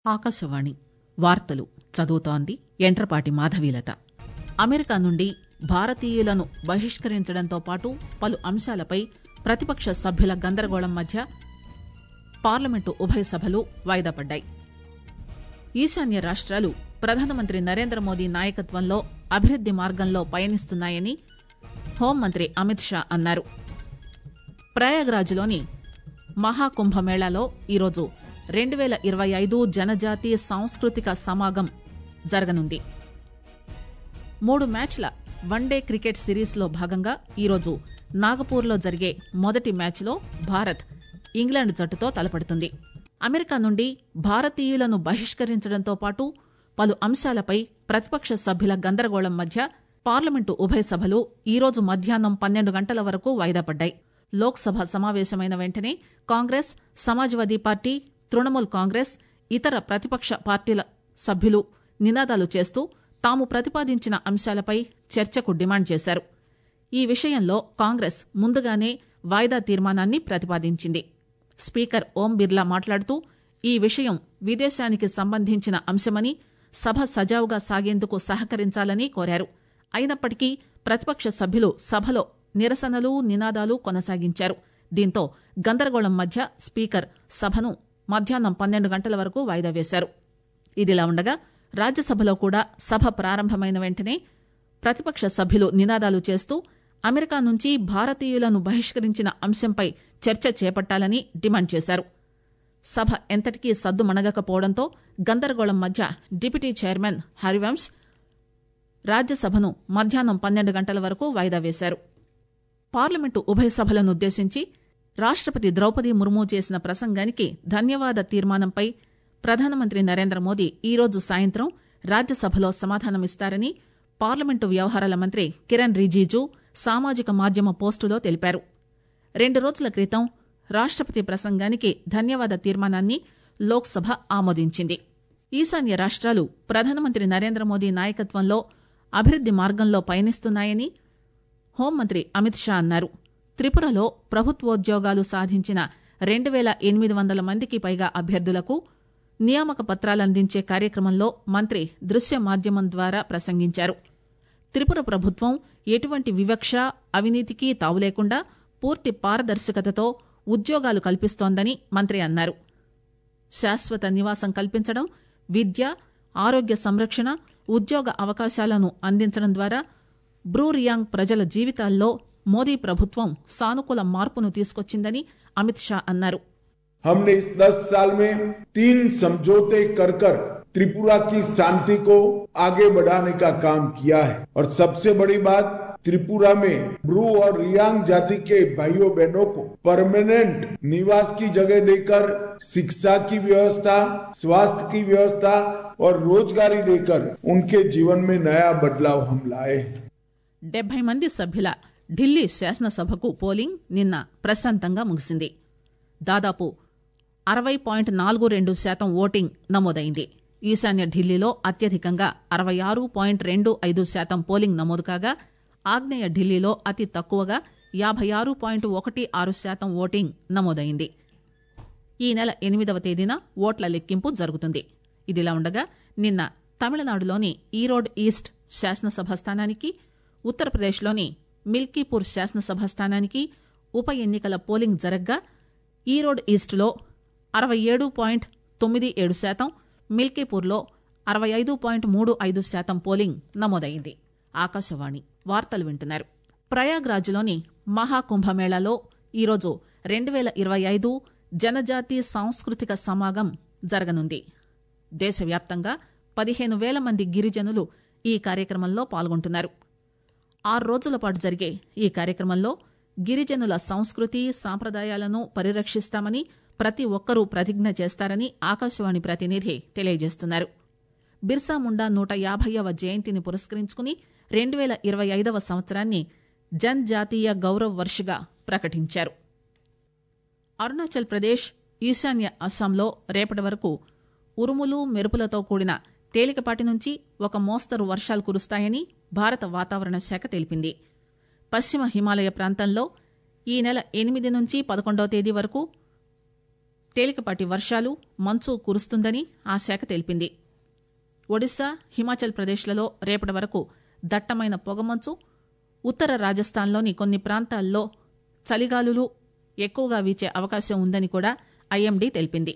ఆకాశవాణి వార్తలు చదువుతోంది యంట్రపాటి మాధవీలత అమెరికా నుండి భారతీయులను బహిష్కరించడంతో పాటు పలు అంశాలపై ప్రతిపక్ష సభ్యుల గందరగోళం మధ్య పార్లమెంటు ఉభయ సభలు వాయిదా పడ్డాయి ఈశాన్య రాష్ట్రాలు ప్రధానమంత్రి నరేంద్ర మోదీ నాయకత్వంలో అభివృద్ది మార్గంలో పయనిస్తున్నాయని హోంమంత్రి అమిత్ షా అన్నారు ప్రయాగ్రాజ్లోని మహాకుంభమేళాలో ఈరోజు రెండు పేల ఇరవై ఐదు జనజాతి సాంస్కృతిక సమాగం జరగనుంది మూడు మ్యాచ్ల వన్డే క్రికెట్ సిరీస్లో భాగంగా ఈరోజు నాగపూర్లో జరిగే మొదటి మ్యాచ్లో భారత్ ఇంగ్లాండ్ జట్టుతో తలపడుతుంది అమెరికా నుండి భారతీయులను బహిష్కరించడంతో పాటు పలు అంశాలపై ప్రతిపక్ష సభ్యుల గందరగోళం మధ్య పార్లమెంటు ఉభయ సభలు ఈరోజు మధ్యాహ్నం పన్నెండు గంటల వరకు వాయిదా పడ్డాయి లోక్సభ సమావేశమైన వెంటనే కాంగ్రెస్ సమాజ్వాదీ పార్టీ తృణమూల్ కాంగ్రెస్ ఇతర ప్రతిపక్ష పార్టీల సభ్యులు నినాదాలు చేస్తూ తాము ప్రతిపాదించిన అంశాలపై చర్చకు డిమాండ్ చేశారు ఈ విషయంలో కాంగ్రెస్ ముందుగానే వాయిదా తీర్మానాన్ని ప్రతిపాదించింది స్పీకర్ ఓం బిర్లా మాట్లాడుతూ ఈ విషయం విదేశానికి సంబంధించిన అంశమని సభ సజావుగా సాగేందుకు సహకరించాలని కోరారు అయినప్పటికీ ప్రతిపక్ష సభ్యులు సభలో నిరసనలు నినాదాలు కొనసాగించారు దీంతో గందరగోళం మధ్య స్పీకర్ సభను మధ్యాహ్నం పన్నెండు గంటల వరకు వాయిదా వేశారు ఇదిలా ఉండగా రాజ్యసభలో కూడా సభ ప్రారంభమైన వెంటనే ప్రతిపక్ష సభ్యులు నినాదాలు చేస్తూ అమెరికా నుంచి భారతీయులను బహిష్కరించిన అంశంపై చర్చ చేపట్టాలని డిమాండ్ చేశారు సభ ఎంతటికీ సద్దుమణగకపోవడంతో గందరగోళం మధ్య డిప్యూటీ చైర్మన్ హరివంశ్ రాజ్యసభను మధ్యాహ్నం పన్నెండు గంటల వరకు వాయిదా వేశారు పార్లమెంటు ఉభయ సభలనుద్దేశించి రాష్టపతి ద్రౌపది ముర్ము చేసిన ప్రసంగానికి ధన్యవాద తీర్మానంపై ప్రధానమంత్రి నరేంద్ర మోదీ ఈరోజు సాయంత్రం రాజ్యసభలో సమాధానమిస్తారని పార్లమెంటు వ్యవహారాల మంత్రి కిరణ్ రిజిజు సామాజిక మాధ్యమ పోస్టులో తెలిపారు రెండు రోజుల క్రితం రాష్టపతి ప్రసంగానికి ధన్యవాద తీర్మానాన్ని లోక్సభ ఆమోదించింది ఈశాన్య రాష్ట్రాలు ప్రధానమంత్రి నరేంద్ర మోదీ నాయకత్వంలో అభివృద్ది మార్గంలో పయనిస్తున్నాయని హోంమంత్రి అమిత్ షా అన్నారు త్రిపురలో ప్రభుత్వోద్యోగాలు సాధించిన రెండు పేల ఎనిమిది వందల మందికి పైగా అభ్యర్థులకు నియామక పత్రాలందించే కార్యక్రమంలో మంత్రి దృశ్య మాధ్యమం ద్వారా ప్రసంగించారు త్రిపుర ప్రభుత్వం ఎటువంటి వివక్ష అవినీతికి తావులేకుండా పూర్తి పారదర్శకతతో ఉద్యోగాలు కల్పిస్తోందని మంత్రి అన్నారు శాశ్వత నివాసం కల్పించడం విద్య ఆరోగ్య సంరక్షణ ఉద్యోగ అవకాశాలను అందించడం ద్వారా బ్రూ రియాంగ్ ప్రజల జీవితాల్లో మోదీ ప్రభుత్వం సానుకూల మార్పును తీసుకొచ్చిందని అమిత్ షా అన్నారు हमने इस दस साल में तीन समझौते कर कर त्रिपुरा की शांति को आगे बढ़ाने का काम किया है और सबसे बड़ी बात त्रिपुरा में ब्रू और रियांग जाति के भाइयों बहनों को परमानेंट निवास की जगह देकर शिक्षा की व्यवस्था स्वास्थ्य की व्यवस्था और रोजगारी देकर उनके जीवन में नया बदलाव हम लाए हैं డెబ్బై మంది సభ్యుల ఢిల్లీ శాసనసభకు పోలింగ్ నిన్న ప్రశాంతంగా ముగిసింది దాదాపు అరవై పాయింట్ నాలుగు రెండు శాతం ఓటింగ్ నమోదైంది ఈశాన్య ఢిల్లీలో అత్యధికంగా అరవై ఆరు పాయింట్ రెండు ఐదు శాతం పోలింగ్ నమోదు కాగా ఆగ్నేయ ఢిల్లీలో అతి తక్కువగా యాభై ఆరు పాయింట్ ఒకటి ఆరు శాతం ఓటింగ్ నమోదైంది ఈ నెల ఎనిమిదవ తేదీన ఓట్ల లెక్కింపు జరుగుతుంది ఇదిలా ఉండగా నిన్న తమిళనాడులోని ఈరోడ్ ఈస్ట్ శాసనసభ స్థానానికి ఉత్తరప్రదేశ్లోని మిల్కీపూర్ శాసనసభ స్థానానికి ఉప ఎన్నికల పోలింగ్ జరగ్గా ఈరోడ్ ఈస్ట్లో అరవై ఏడు పాయింట్ తొమ్మిది ఏడు శాతం మిల్కీపూర్లో అరవై ఐదు పాయింట్ మూడు ఐదు శాతం పోలింగ్ నమోదైంది ఆకాశవాణి వార్తలు వింటున్నారు ప్రయాగ్రాజ్లోని మహాకుంభమేళాలో ఈరోజు రెండు వేల ఇరవై ఐదు జనజాతి సాంస్కృతిక సమాగం జరగనుంది దేశవ్యాప్తంగా పదిహేను వేల మంది గిరిజనులు ఈ కార్యక్రమంలో పాల్గొంటున్నారు ఆరు రోజుల పాటు జరిగే ఈ కార్యక్రమంలో గిరిజనుల సంస్కృతి సాంప్రదాయాలను పరిరక్షిస్తామని ప్రతి ఒక్కరూ ప్రతిజ్ఞ చేస్తారని ఆకాశవాణి ప్రతినిధి తెలియజేస్తున్నారు బిర్సా ముండా నూట యాభైవ జయంతిని పురస్కరించుకుని రెండు వేల ఇరవై ఐదవ సంవత్సరాన్ని జన్ జాతీయ గౌరవ్ వర్ష్గా ప్రకటించారు అరుణాచల్ ప్రదేశ్ ఈశాన్య అస్సాంలో రేపటి వరకు ఉరుములు మెరుపులతో కూడిన తేలికపాటి నుంచి ఒక మోస్తరు వర్షాలు కురుస్తాయని భారత వాతావరణ శాఖ తెలిపింది పశ్చిమ హిమాలయ ప్రాంతంలో ఈ నెల ఎనిమిది నుంచి పదకొండవ తేదీ వరకు తేలికపాటి వర్షాలు మంచు కురుస్తుందని ఆ శాఖ తెలిపింది ఒడిశా హిమాచల్ ప్రదేశ్లలో రేపటి వరకు దట్టమైన పొగమంచు ఉత్తర రాజస్థాన్లోని కొన్ని ప్రాంతాల్లో చలిగాలులు ఎక్కువగా వీచే అవకాశం ఉందని కూడా ఐఎండీ తెలిపింది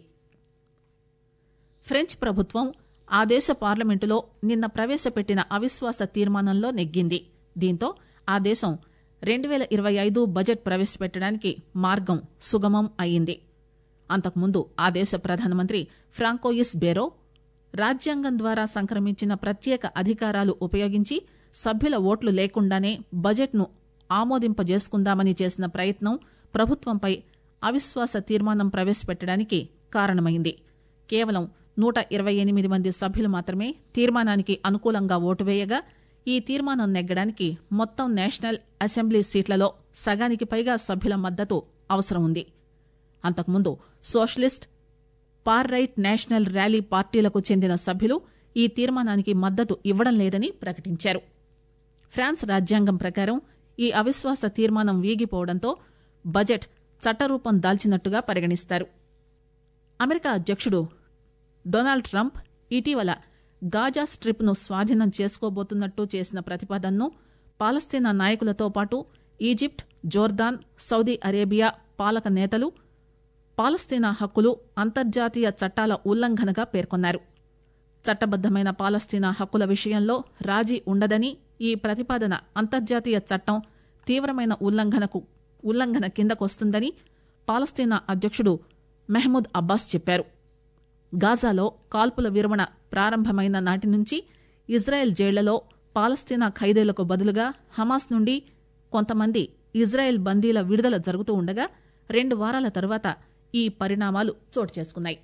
ఫ్రెంచ్ ప్రభుత్వం ఆ దేశ పార్లమెంటులో నిన్న ప్రవేశపెట్టిన అవిశ్వాస తీర్మానంలో నెగ్గింది దీంతో ఆ దేశం రెండు పేల ఇరవై ఐదు బడ్జెట్ ప్రవేశపెట్టడానికి మార్గం సుగమం అయింది అంతకుముందు ఆ దేశ ప్రధానమంత్రి ఫ్రాంకోయిస్ బేరో రాజ్యాంగం ద్వారా సంక్రమించిన ప్రత్యేక అధికారాలు ఉపయోగించి సభ్యుల ఓట్లు లేకుండానే బడ్జెట్ను ఆమోదింపజేసుకుందామని చేసిన ప్రయత్నం ప్రభుత్వంపై అవిశ్వాస తీర్మానం ప్రవేశపెట్టడానికి కారణమైంది కేవలం నూట ఇరవై ఎనిమిది మంది సభ్యులు మాత్రమే తీర్మానానికి అనుకూలంగా ఓటు వేయగా ఈ తీర్మానం నెగ్గడానికి మొత్తం నేషనల్ అసెంబ్లీ సీట్లలో సగానికి పైగా సభ్యుల మద్దతు అవసరం ఉంది అంతకుముందు సోషలిస్ట్ పార్ రైట్ నేషనల్ ర్యాలీ పార్టీలకు చెందిన సభ్యులు ఈ తీర్మానానికి మద్దతు ఇవ్వడం లేదని ప్రకటించారు ఫ్రాన్స్ రాజ్యాంగం ప్రకారం ఈ అవిశ్వాస తీర్మానం వీగిపోవడంతో బడ్జెట్ చట్టరూపం దాల్చినట్టుగా పరిగణిస్తారు అమెరికా అధ్యక్షుడు డొనాల్డ్ ట్రంప్ ఇటీవల గాజా స్ట్రిప్ ను స్వాధీనం చేసుకోబోతున్నట్టు చేసిన ప్రతిపాదనను పాలస్తీనా నాయకులతో పాటు ఈజిప్ట్ జోర్దాన్ సౌదీ అరేబియా పాలక నేతలు పాలస్తీనా హక్కులు అంతర్జాతీయ చట్టాల ఉల్లంఘనగా పేర్కొన్నారు చట్టబద్దమైన పాలస్తీనా హక్కుల విషయంలో రాజీ ఉండదని ఈ ప్రతిపాదన అంతర్జాతీయ చట్టం తీవ్రమైన ఉల్లంఘనకు ఉల్లంఘన కిందకొస్తుందని పాలస్తీనా అధ్యక్షుడు మెహమూద్ అబ్బాస్ చెప్పారు గాజాలో కాల్పుల విరమణ ప్రారంభమైన నాటి నుంచి ఇజ్రాయెల్ జైళ్లలో పాలస్తీనా ఖైదీలకు బదులుగా హమాస్ నుండి కొంతమంది ఇజ్రాయెల్ బందీల విడుదల జరుగుతూ ఉండగా రెండు వారాల తర్వాత ఈ పరిణామాలు చోటు చేసుకున్నాయి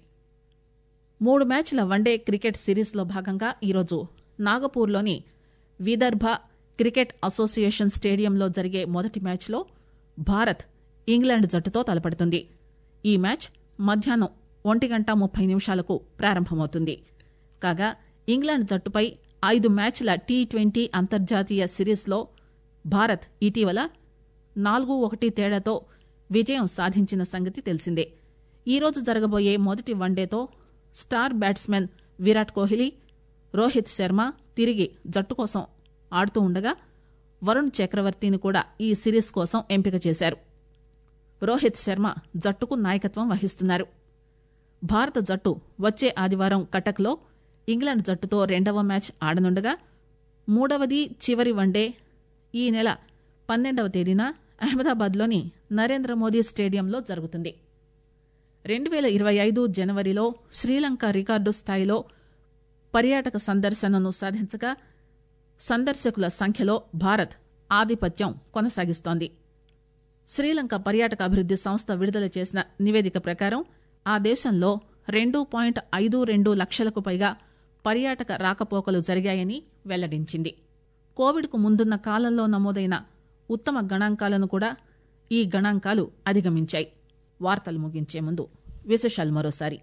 మూడు మ్యాచ్ల వన్డే క్రికెట్ సిరీస్లో భాగంగా ఈరోజు నాగపూర్లోని విదర్భ క్రికెట్ అసోసియేషన్ స్టేడియంలో జరిగే మొదటి మ్యాచ్లో భారత్ ఇంగ్లాండ్ జట్టుతో తలపడుతుంది ఈ మ్యాచ్ మధ్యాహ్నం ఒంటి గంట ముప్పై నిమిషాలకు ప్రారంభమవుతుంది కాగా ఇంగ్లాండ్ జట్టుపై ఐదు మ్యాచ్ల టీ ట్వంటీ అంతర్జాతీయ సిరీస్లో భారత్ ఇటీవల నాలుగు ఒకటి తేడాతో విజయం సాధించిన సంగతి తెలిసిందే ఈరోజు జరగబోయే మొదటి వన్డేతో స్టార్ బ్యాట్స్మెన్ విరాట్ కోహ్లీ రోహిత్ శర్మ తిరిగి జట్టు కోసం ఆడుతూ ఉండగా వరుణ్ చక్రవర్తిని కూడా ఈ సిరీస్ కోసం ఎంపిక చేశారు రోహిత్ శర్మ జట్టుకు నాయకత్వం వహిస్తున్నారు భారత జట్టు వచ్చే ఆదివారం కటక్లో ఇంగ్లాండ్ జట్టుతో రెండవ మ్యాచ్ ఆడనుండగా మూడవది చివరి వన్డే ఈ నెల పన్నెండవ తేదీన అహ్మదాబాద్లోని నరేంద్ర మోదీ స్టేడియంలో జరుగుతుంది రెండు పేల ఇరవై ఐదు జనవరిలో శ్రీలంక రికార్డు స్థాయిలో పర్యాటక సందర్శనను సాధించగా సందర్శకుల సంఖ్యలో భారత్ ఆధిపత్యం కొనసాగిస్తోంది శ్రీలంక పర్యాటక అభివృద్ది సంస్థ విడుదల చేసిన నివేదిక ప్రకారం ఆ దేశంలో రెండు పాయింట్ ఐదు రెండు లక్షలకు పైగా పర్యాటక రాకపోకలు జరిగాయని వెల్లడించింది కోవిడ్కు ముందున్న కాలంలో నమోదైన ఉత్తమ గణాంకాలను కూడా ఈ గణాంకాలు అధిగమించాయి వార్తలు ముగించే ముందు విశేషాలు మరోసారి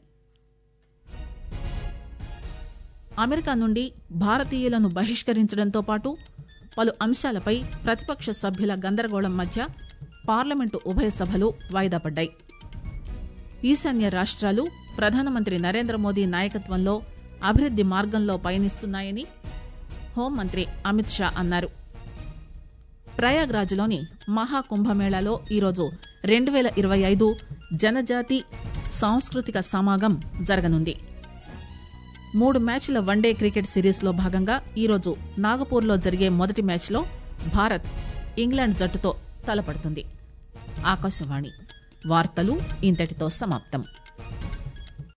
అమెరికా నుండి భారతీయులను బహిష్కరించడంతో పాటు పలు అంశాలపై ప్రతిపక్ష సభ్యుల గందరగోళం మధ్య పార్లమెంటు ఉభయ సభలు వాయిదా పడ్డాయి ఈశాన్య రాష్ట్రాలు ప్రధానమంత్రి నరేంద్ర మోదీ నాయకత్వంలో అభివృద్ది మార్గంలో పయనిస్తున్నాయని హోంమంత్రి అమిత్ షా అన్నారు ప్రయాగ్రాజ్లోని మహాకుంభమేళాలో ఈరోజు రెండు వేల ఇరవై ఐదు జనజాతి సాంస్కృతిక సమాగం జరగనుంది మూడు మ్యాచ్ల వన్డే క్రికెట్ సిరీస్లో భాగంగా ఈరోజు నాగపూర్లో జరిగే మొదటి మ్యాచ్లో భారత్ ఇంగ్లాండ్ జట్టుతో తలపడుతుంది ఆకాశవాణి వార్తలు ఇంతటితో సమాప్తం